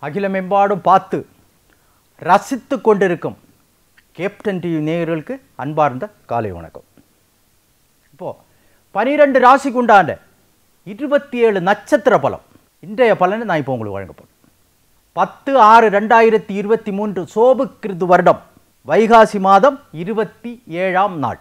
அகிலமெம்பாடும் பார்த்து ரசித்து கொண்டிருக்கும் கேப்டன் டிவி நேயர்களுக்கு அன்பார்ந்த காலை வணக்கம் இப்போது பனிரெண்டு ராசிக்கு உண்டான இருபத்தி ஏழு நட்சத்திர பலம் இன்றைய பலனை நான் இப்போ உங்களுக்கு வழங்கப்படும் பத்து ஆறு ரெண்டாயிரத்தி இருபத்தி மூன்று சோபு கிருது வருடம் வைகாசி மாதம் இருபத்தி ஏழாம் நாள்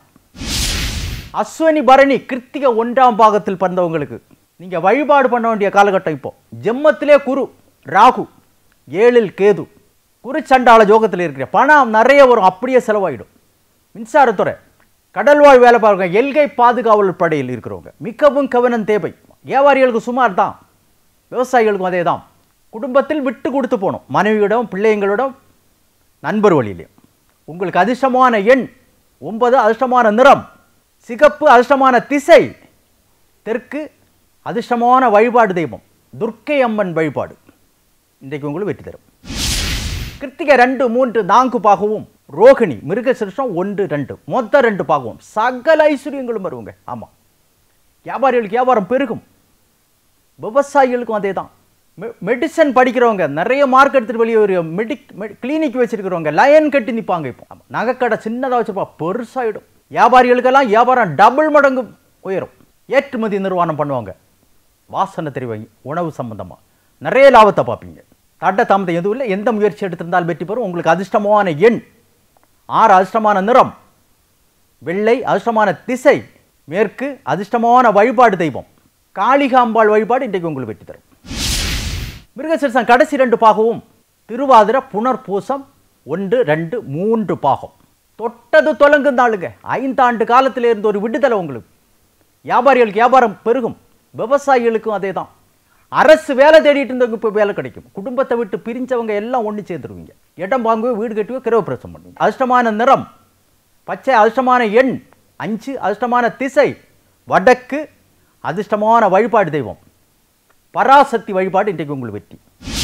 அஸ்வினி பரணி கிருத்திகை ஒன்றாம் பாகத்தில் பிறந்தவங்களுக்கு நீங்கள் வழிபாடு பண்ண வேண்டிய காலகட்டம் இப்போ ஜெம்மத்திலே குரு ராகு ஏழில் கேது குரு சண்டாள ஜோகத்தில் இருக்கிற பணம் நிறைய வரும் அப்படியே செலவாயிடும் மின்சாரத்துறை கடல்வாழ் வேலை பார்க்குறவங்க எல்கை பாதுகாவல் படையில் இருக்கிறவங்க மிகவும் கவனம் தேவை வியாபாரிகளுக்கு சுமார் தான் விவசாயிகளுக்கும் அதே தான் குடும்பத்தில் விட்டு கொடுத்து போகணும் மனைவியிடம் பிள்ளைங்களிடம் நண்பர் வழியிலையும் உங்களுக்கு அதிர்ஷ்டமான எண் ஒன்பது அதிர்ஷ்டமான நிறம் சிகப்பு அதிர்ஷ்டமான திசை தெற்கு அதிர்ஷ்டமான வழிபாடு தெய்வம் துர்க்கை அம்மன் வழிபாடு இன்றைக்கு உங்களுக்கு வெற்றி தரும் கிருத்திகை ரெண்டு மூன்று நான்கு பாகவும் ரோகிணி மிருகசிருஷ்டம் ஒன்று ரெண்டு மொத்த ரெண்டு பாகவும் சகல ஐஸ்வர்யங்களும் வருவாங்க ஆமாம் வியாபாரிகளுக்கு வியாபாரம் பெருகும் விவசாயிகளுக்கும் அதே தான் மெடிசன் படிக்கிறவங்க நிறைய மார்க் எடுத்துட்டு வெளியே ஒரு மெடிக் கிளினிக் வச்சிருக்கிறவங்க லயன் கட்டி நிற்பாங்க இப்போ ஆமா. நகைக்கடை சின்னதாக வச்சிருப்பா பெருசாயிடும் வியாபாரிகளுக்கெல்லாம் வியாபாரம் டபுள் மடங்கு உயரும் ஏற்றுமதி நிர்வாணம் பண்ணுவாங்க வாசனை தெரிவாங்க உணவு சம்பந்தமாக நிறைய லாபத்தை பார்ப்பீங்க தட்ட தாமதம் எதுவும் இல்லை எந்த முயற்சி எடுத்திருந்தால் வெற்றி பெறும் உங்களுக்கு அதிர்ஷ்டமான எண் ஆறு அதிர்ஷ்டமான நிறம் வெள்ளை அதிர்ஷ்டமான திசை மேற்கு அதிர்ஷ்டமான வழிபாடு தெய்வம் காளிகாம்பாள் வழிபாடு இன்றைக்கு உங்களுக்கு வெற்றி தரும் மிருகசிரசம் கடைசி ரெண்டு பாகவும் திருவாதிர புனர்பூசம் ஒன்று ரெண்டு மூன்று பாகம் தொட்டது தொலங்கும் நாளுங்க ஐந்தாண்டு காலத்தில் இருந்து ஒரு விடுதலை உங்களுக்கு வியாபாரிகளுக்கு வியாபாரம் பெருகும் விவசாயிகளுக்கும் அதே தான் அரசு வேலை தேடிட்டு இருந்தவங்க இப்போ வேலை கிடைக்கும் குடும்பத்தை விட்டு பிரிஞ்சவங்க எல்லாம் ஒன்று சேர்ந்துருவீங்க இடம் வாங்குவோ வீடு கட்டுவோ கிரகப்பிரசம் பண்ணுவீங்க அதிர்ஷ்டமான நிறம் பச்சை அதிர்ஷ்டமான எண் அஞ்சு அதிர்ஷ்டமான திசை வடக்கு அதிர்ஷ்டமான வழிபாடு தெய்வம் பராசக்தி வழிபாடு இன்றைக்கு உங்களுக்கு வெற்றி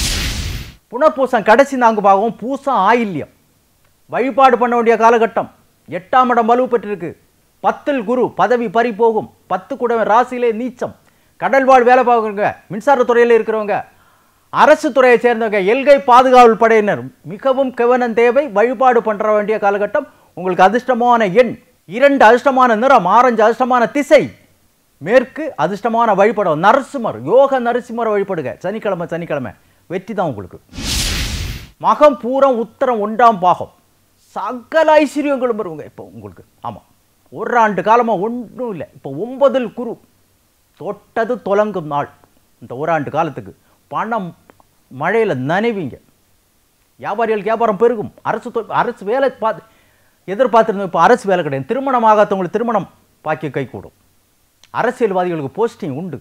புனர்பூசம் கடைசி நான்கு பாகம் பூசம் ஆயில்யம் வழிபாடு பண்ண வேண்டிய காலகட்டம் எட்டாம் இடம் வலு பெற்றிருக்கு பத்தில் குரு பதவி பறி போகும் பத்து கூட ராசியிலே நீச்சம் கடல்வாழ் வேலை பார்க்குறவங்க மின்சாரத்துறையில் இருக்கிறவங்க அரசு துறையை சேர்ந்தவங்க எல்கை பாதுகாவல் படையினர் மிகவும் கவனம் தேவை வழிபாடு பண்ணுற வேண்டிய காலகட்டம் உங்களுக்கு அதிர்ஷ்டமான எண் இரண்டு அதிர்ஷ்டமான நிறம் ஆரஞ்சு அதிர்ஷ்டமான திசை மேற்கு அதிர்ஷ்டமான வழிபடம் நரசிம்மர் யோக நரசிம்மர் வழிபடுங்க சனிக்கிழமை சனிக்கிழமை வெற்றி தான் உங்களுக்கு மகம் பூரம் உத்தரம் ஒன்றாம் பாகம் சகல ஐஸ்வர்யங்களும் வருவாங்க இப்போ உங்களுக்கு ஆமாம் ஒரு ஆண்டு காலமாக ஒன்றும் இல்லை இப்போ ஒன்பதில் குரு தொட்டது தொலங்கும் நாள் இந்த ஓராண்டு காலத்துக்கு பணம் மழையில் நனைவீங்க வியாபாரிகளுக்கு வியாபாரம் பெருகும் அரசு தொ- அரசு வேலை பார்த்து எதிர்பார்த்துருந்தோம் இப்போ அரசு வேலை கிடையாது திருமணம் ஆகாதவங்களுக்கு திருமணம் பாக்கிய கைகூடும் அரசியல்வாதிகளுக்கு போஸ்டிங் உண்டு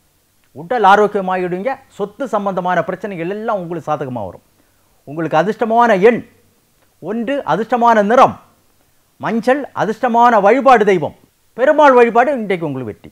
உடல் ஆரோக்கியமாகிடுவீங்க சொத்து சம்பந்தமான பிரச்சனைகள் எல்லாம் உங்களுக்கு சாதகமாக வரும் உங்களுக்கு அதிர்ஷ்டமான எண் ஒன்று அதிர்ஷ்டமான நிறம் மஞ்சள் அதிர்ஷ்டமான வழிபாடு தெய்வம் பெருமாள் வழிபாடு இன்றைக்கு உங்களுக்கு வெற்றி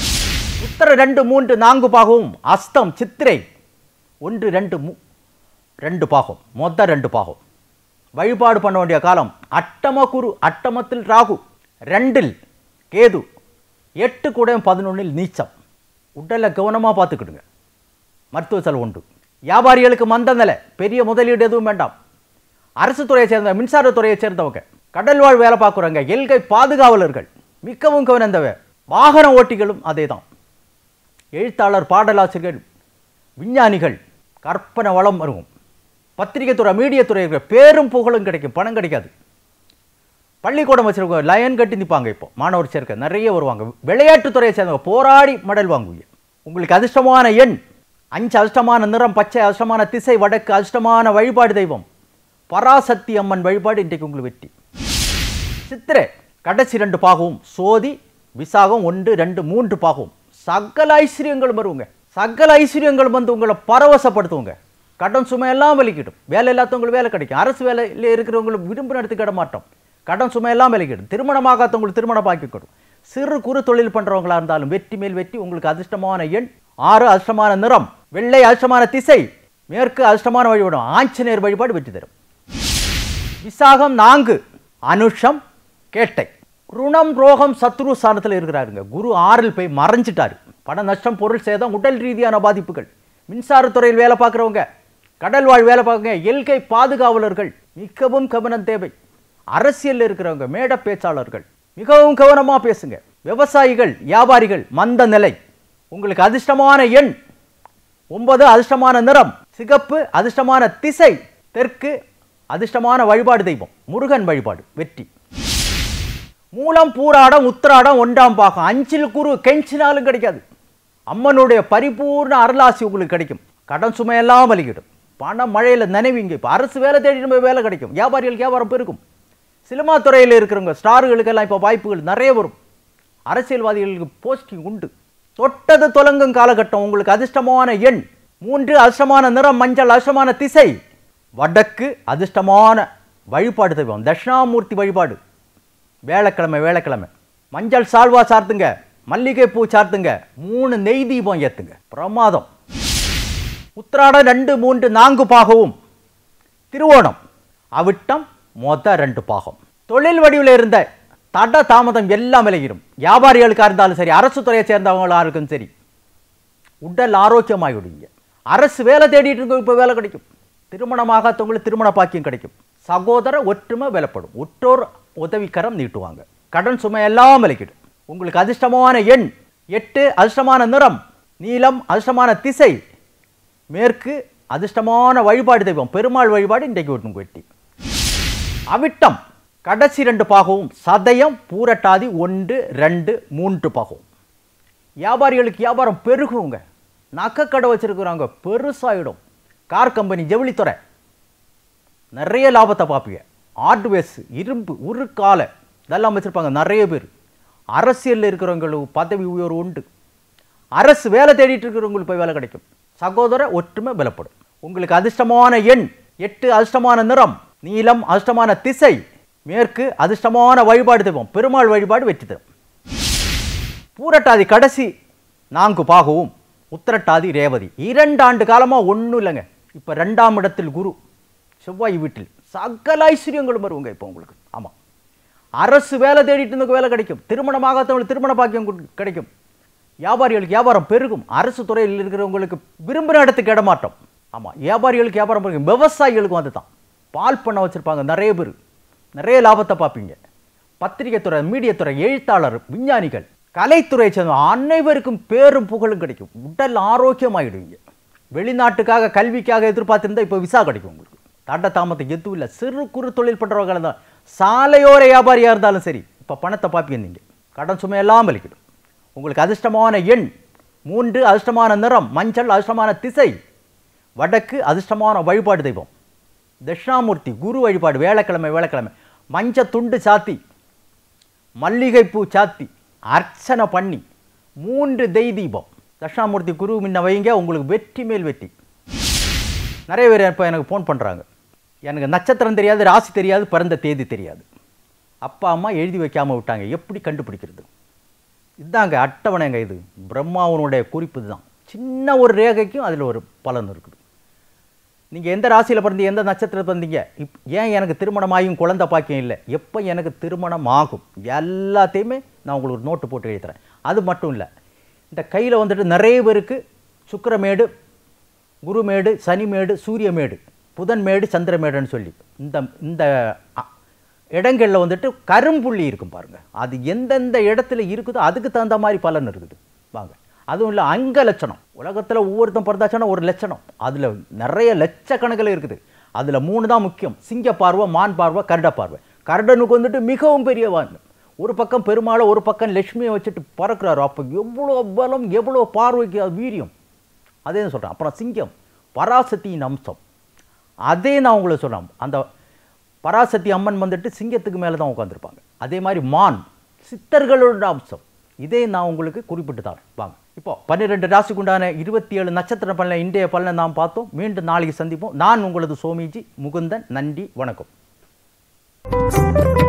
உத்தர ரெண்டு மூன்று நான்கு பாகமும் அஸ்தம் சித்திரை ஒன்று ரெண்டு மூ ரெண்டு பாகம் மொத்த ரெண்டு பாகம் வழிபாடு பண்ண வேண்டிய காலம் அட்டம குரு அட்டமத்தில் ராகு ரெண்டில் கேது எட்டு கூட பதினொன்றில் நீச்சம் உடலை கவனமாக பார்த்துக்கிடுங்க மருத்துவ செலவு உண்டு வியாபாரிகளுக்கு மந்த நிலை பெரிய முதலீடு எதுவும் வேண்டாம் அரசு துறையை சேர்ந்த மின்சாரத்துறையை சேர்ந்தவங்க கடல்வாழ் வேலை பார்க்குறவங்க எல்கை பாதுகாவலர்கள் மிகவும் கவனம் தேவை வாகன ஓட்டிகளும் அதே தான் எழுத்தாளர் பாடலாசிரியர்கள் விஞ்ஞானிகள் கற்பனை வளம் வரும் பத்திரிகை துறை மீடியா துறை இருக்கிற பேரும் புகழும் கிடைக்கும் பணம் கிடைக்காது பள்ளிக்கூடம் வச்சிருக்கோம் லயன் கட்டி நிற்பாங்க இப்போ மாணவர் சேர்க்க நிறைய வருவாங்க விளையாட்டுத் துறையை சேர்ந்தவங்க போராடி மெடல் வாங்குவீங்க உங்களுக்கு அதிர்ஷ்டமான எண் அஞ்சு அதிர்ஷ்டமான நிறம் பச்சை அதிர்ஷ்டமான திசை வடக்கு அதிர்ஷ்டமான வழிபாடு தெய்வம் பராசக்தி அம்மன் வழிபாடு இன்றைக்கு உங்களுக்கு வெற்றி சித்திரை கடைசி ரெண்டு பாகவும் சோதி விசாகம் ஒன்று ரெண்டு மூன்று பாகவும் சகல ஐஸ்வர்யங்களும் வருவாங்க சகல ஐஸ்வர்யங்களும் வந்து உங்களை பரவசப்படுத்துவாங்க கடன் சுமையெல்லாம் வலிக்கிடும் வேலை இல்லாதவங்களுக்கு வேலை கிடைக்கும் அரசு வேலையில் இருக்கிறவங்களுக்கு விரும்பின இடத்துக்கு இட மாட்டோம் கடன் சுமையெல்லாம் விலகிடும் திருமணமாகாதவங்களுக்கு திருமணம் பாக்கிக்கணும் சிறு குறு தொழில் பண்ணுறவங்களா இருந்தாலும் வெற்றி மேல் வெற்றி உங்களுக்கு அதிர்ஷ்டமான எண் ஆறு அதிர்ஷ்டமான நிறம் வெள்ளை அதிர்ஷ்டமான திசை மேற்கு அதிர்ஷ்டமான வழிபடும் ஆஞ்சநேயர் வழிபாடு வெற்றி தரும் விசாகம் நான்கு அனுஷம் கேட்டை ருணம் ரோகம் சத்ரு ஸ்தானத்தில் இருக்கிறாருங்க குரு ஆறில் போய் மறைஞ்சிட்டாரு பண நஷ்டம் பொருள் சேதம் உடல் ரீதியான பாதிப்புகள் மின்சாரத்துறையில் வேலை பார்க்குறவங்க கடல் வாழ் வேலை பார்க்குங்க எல்கை பாதுகாவலர்கள் மிகவும் கவனம் தேவை அரசியலில் இருக்கிறவங்க மேட பேச்சாளர்கள் மிகவும் கவனமாக பேசுங்க விவசாயிகள் வியாபாரிகள் மந்த நிலை உங்களுக்கு அதிர்ஷ்டமான எண் ஒன்பது அதிர்ஷ்டமான நிறம் சிகப்பு அதிர்ஷ்டமான திசை தெற்கு அதிர்ஷ்டமான வழிபாடு தெய்வம் முருகன் வழிபாடு வெற்றி மூலம் பூராடம் உத்திராடம் ஒன்றாம் பாகம் அஞ்சில் குரு கெஞ்சினாலும் கிடைக்காது அம்மனுடைய பரிபூர்ண அருளாசி உங்களுக்கு கிடைக்கும் கடன் சுமையெல்லாம் வலிக்கிடும் பணம் மழையில் நினைவிங்க இப்போ அரசு வேலை தேடிட்டு போய் வேலை கிடைக்கும் வியாபாரிகள் வியாபாரம் பெருகும் சினிமா துறையில் இருக்கிறவங்க ஸ்டார்களுக்கெல்லாம் இப்போ வாய்ப்புகள் நிறைய வரும் அரசியல்வாதிகளுக்கு போஸ்டிங் உண்டு தொட்டது தொலங்கும் காலகட்டம் உங்களுக்கு அதிர்ஷ்டமான எண் மூன்று அதிர்ஷ்டமான நிறம் மஞ்சள் அதிர்ஷ்டமான திசை வடக்கு அதிர்ஷ்டமான வழிபாடு தெய்வம் தட்சிணாமூர்த்தி வழிபாடு வேலைக்கிழமை வேலைக்கிழமை மஞ்சள் சால்வா சார்த்துங்க மல்லிகை பூ சார்த்துங்க மூணு நெய் தீபம் ஏத்துங்க பிரமாதம் உத்திராடம் ரெண்டு மூன்று நான்கு பாகவும் திருவோணம் அவிட்டம் மொத்த ரெண்டு பாகம் தொழில் வடிவில் இருந்த தட தாமதம் எல்லாம் விலகிடும் வியாபாரிகளுக்காக இருந்தாலும் சரி அரசு துறையை சேர்ந்தவங்களா இருக்கும் சரி உடல் ஆரோக்கியமாகிவிடுவீங்க அரசு வேலை தேடிட்டு இருக்க இப்போ வேலை கிடைக்கும் திருமணமாகாதவங்களுக்கு திருமண பாக்கியம் கிடைக்கும் சகோதர ஒற்றுமை வேலைப்படும் உற்றோர் உதவிக்கரம் நீட்டுவாங்க கடன் சுமை எல்லாம் விலகிடும் உங்களுக்கு அதிர்ஷ்டமான எண் எட்டு அதிர்ஷ்டமான நிறம் நீலம் அதிர்ஷ்டமான திசை மேற்கு அதிர்ஷ்டமான வழிபாடு தெய்வம் பெருமாள் வழிபாடு இன்றைக்கு ஒன்று வெட்டி அவிட்டம் கடைசி ரெண்டு பாகவும் சதயம் பூரட்டாதி ஒன்று ரெண்டு மூன்று பாகவும் வியாபாரிகளுக்கு வியாபாரம் பெருகுங்க நகைக்கடை வச்சிருக்கிறவங்க பெருசாயிடும் கார் கம்பெனி ஜவுளித்துறை நிறைய லாபத்தை பார்ப்பீங்க ஹார்ட்வேர்ஸ் இரும்பு உருக்காலை இதெல்லாம் வச்சுருப்பாங்க நிறைய பேர் அரசியலில் இருக்கிறவங்களுக்கு பதவி உயர்வு உண்டு அரசு வேலை தேடிட்டு இருக்கிறவங்களுக்கு போய் வேலை கிடைக்கும் சகோதர ஒற்றுமை பலப்படும் உங்களுக்கு அதிர்ஷ்டமான எண் எட்டு அதிர்ஷ்டமான நிறம் நீலம் அதிர்ஷ்டமான திசை மேற்கு அதிர்ஷ்டமான வழிபாடு தெய்வம் பெருமாள் வழிபாடு வெற்றி தரும் பூரட்டாதி கடைசி நான்கு பாகவும் உத்திரட்டாதி ரேவதி இரண்டு ஆண்டு காலமாக ஒன்றும் இல்லைங்க இப்போ ரெண்டாம் இடத்தில் குரு செவ்வாய் வீட்டில் சகல ஐஸ்வர்யங்களும் வருவாங்க இப்போ உங்களுக்கு ஆமாம் அரசு வேலை தேடிட்டு இருந்தவங்க வேலை கிடைக்கும் திருமணமாகாதவங்களுக்கு திருமண பாக்கியம் கொடு- கிடைக்கும் வியாபாரிகளுக்கு வியாபாரம் பெருகும் அரசு துறையில் இருக்கிறவங்களுக்கு விரும்பின இடத்துக்கு இடமாட்டம் ஆமாம் வியாபாரிகளுக்கு வியாபாரம் பெருகும் விவசாயிகளுக்கும் அது தான் பால் பண்ண வச்சுருப்பாங்க நிறைய பேர் நிறைய லாபத்தை பார்ப்பீங்க பத்திரிகை துறை மீடியா துறை எழுத்தாளர் விஞ்ஞானிகள் கலைத்துறையை சேர்ந்த அனைவருக்கும் பேரும் புகழும் கிடைக்கும் உடல் ஆரோக்கியமாகிடுவீங்க வெளிநாட்டுக்காக கல்விக்காக எதிர்பார்த்திருந்தா இப்போ விசா கிடைக்கும் உங்களுக்கு தட்ட தாமத்தை எதுவும் இல்லை சிறு குறு தொழில் பண்ணுறவங்க தான் சாலையோர வியாபாரியாக இருந்தாலும் சரி இப்போ பணத்தை பார்ப்பீங்க நீங்கள் கடன் சுமையெல்லாம் வலிக்கிடும் உங்களுக்கு அதிர்ஷ்டமான எண் மூன்று அதிர்ஷ்டமான நிறம் மஞ்சள் அதிர்ஷ்டமான திசை வடக்கு அதிர்ஷ்டமான வழிபாடு தெய்வம் தட்சிணாமூர்த்தி குரு வழிபாடு வேலைக்கிழமை வேலைக்கிழமை மஞ்ச துண்டு சாத்தி மல்லிகைப்பூ சாத்தி அர்ச்சனை பண்ணி மூன்று தெய் தீபம் தட்சிணாமூர்த்தி குரு முன்ன வைங்க உங்களுக்கு வெற்றி மேல் வெற்றி நிறைய பேர் இப்போ எனக்கு ஃபோன் பண்ணுறாங்க எனக்கு நட்சத்திரம் தெரியாது ராசி தெரியாது பிறந்த தேதி தெரியாது அப்பா அம்மா எழுதி வைக்காமல் விட்டாங்க எப்படி கண்டுபிடிக்கிறது இதாங்க அட்டவணைங்க இது பிரம்மாவனுடைய குறிப்பு இதுதான் சின்ன ஒரு ரேகைக்கும் அதில் ஒரு பலன் இருக்குது நீங்கள் எந்த ராசியில் பிறந்தீங்க எந்த நட்சத்திரத்தில் பிறந்தீங்க இப் ஏன் எனக்கு திருமணமாயும் குழந்தை பாக்கியம் இல்லை எப்போ எனக்கு திருமணம் ஆகும் எல்லாத்தையுமே நான் உங்களுக்கு ஒரு நோட்டு போட்டு எழுதுறேன் அது மட்டும் இல்லை இந்த கையில் வந்துட்டு நிறைய பேருக்கு சுக்கிரமேடு குருமேடு சனிமேடு சூரியமேடு புதன்மேடு சந்திரமேடுன்னு சொல்லி இந்த இந்த அ, இடங்கள்ல வந்துட்டு கரும்புள்ளி இருக்கும் பாருங்க அது எந்தெந்த இடத்துல இருக்குதோ அதுக்கு தகுந்த மாதிரி பலன் இருக்குது வாங்க அதுவும் இல்லை அங்க லட்சணம் உலகத்தில் ஒவ்வொருத்தன் பிறந்தாச்சுன்னா ஒரு லட்சணம் அதில் நிறைய லட்சக்கணக்கில் இருக்குது அதில் மூணு தான் முக்கியம் சிங்க பார்வை மான் பார்வை கருட பார்வை கருடனுக்கு வந்துட்டு மிகவும் பெரியவான் ஒரு பக்கம் பெருமாளை ஒரு பக்கம் லட்சுமியை வச்சுட்டு பறக்கிறாரு அப்போ எவ்வளோ பலம் எவ்வளோ பார்வைக்கு அது வீரியம் அதே தான் சொல்கிறேன் அப்புறம் சிங்கம் பராசக்தியின் அம்சம் அதே நான் உங்களுக்கு சொல்கிறேன் அந்த பராசக்தி அம்மன் வந்துட்டு சிங்கத்துக்கு மேலே தான் உட்காந்துருப்பாங்க அதே மாதிரி மான் சித்தர்களோட அம்சம் இதே நான் உங்களுக்கு குறிப்பிட்டு தான் வாங்க இப்போ பன்னிரெண்டு ராசிக்கு உண்டான இருபத்தி ஏழு நட்சத்திர பலனை இன்றைய பலனை நாம் பார்த்தோம் மீண்டும் நாளைக்கு சந்திப்போம் நான் உங்களது சோமிஜி முகுந்தன் நன்றி வணக்கம்